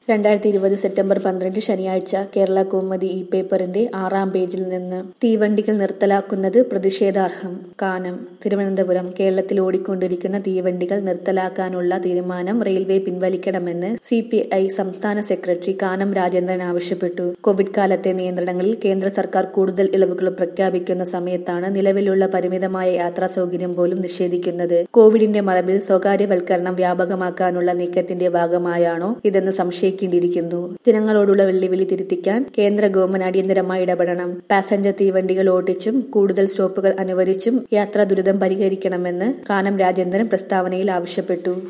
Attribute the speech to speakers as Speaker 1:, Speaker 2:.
Speaker 1: രണ്ടായിരത്തി ഇരുപത് സെപ്റ്റംബർ പന്ത്രണ്ട് ശനിയാഴ്ച കേരള കൗമുദി ഈ പേപ്പറിന്റെ ആറാം പേജിൽ നിന്ന് തീവണ്ടികൾ നിർത്തലാക്കുന്നത് പ്രതിഷേധാർഹം കാനം തിരുവനന്തപുരം കേരളത്തിൽ ഓടിക്കൊണ്ടിരിക്കുന്ന തീവണ്ടികൾ നിർത്തലാക്കാനുള്ള തീരുമാനം റെയിൽവേ പിൻവലിക്കണമെന്ന് സി പി ഐ സംസ്ഥാന സെക്രട്ടറി കാനം രാജേന്ദ്രൻ ആവശ്യപ്പെട്ടു കോവിഡ് കാലത്തെ നിയന്ത്രണങ്ങളിൽ കേന്ദ്ര സർക്കാർ കൂടുതൽ ഇളവുകൾ പ്രഖ്യാപിക്കുന്ന സമയത്താണ് നിലവിലുള്ള പരിമിതമായ യാത്രാ സൗകര്യം പോലും നിഷേധിക്കുന്നത് കോവിഡിന്റെ മറവിൽ സ്വകാര്യവൽക്കരണം വ്യാപകമാക്കാനുള്ള നീക്കത്തിന്റെ ഭാഗമായാണോ ഇതെന്ന് സംശയിക്കേണ്ടിയിരിക്കുന്നു ജനങ്ങളോടുള്ള വെല്ലുവിളി തിരുത്തിക്കാൻ കേന്ദ്ര ഗവൺമെന്റ് അടിയന്തരമായി ഇടപെടണം പാസഞ്ചർ തീവണ്ടികൾ ഓടിച്ചും കൂടുതൽ സ്റ്റോപ്പുകൾ അനുവദിച്ചും യാത്രാ ദുരിതം പരിഹരിക്കണമെന്ന് കാനം രാജേന്ദ്രൻ പ്രസ്താവനയിൽ ആവശ്യപ്പെട്ടു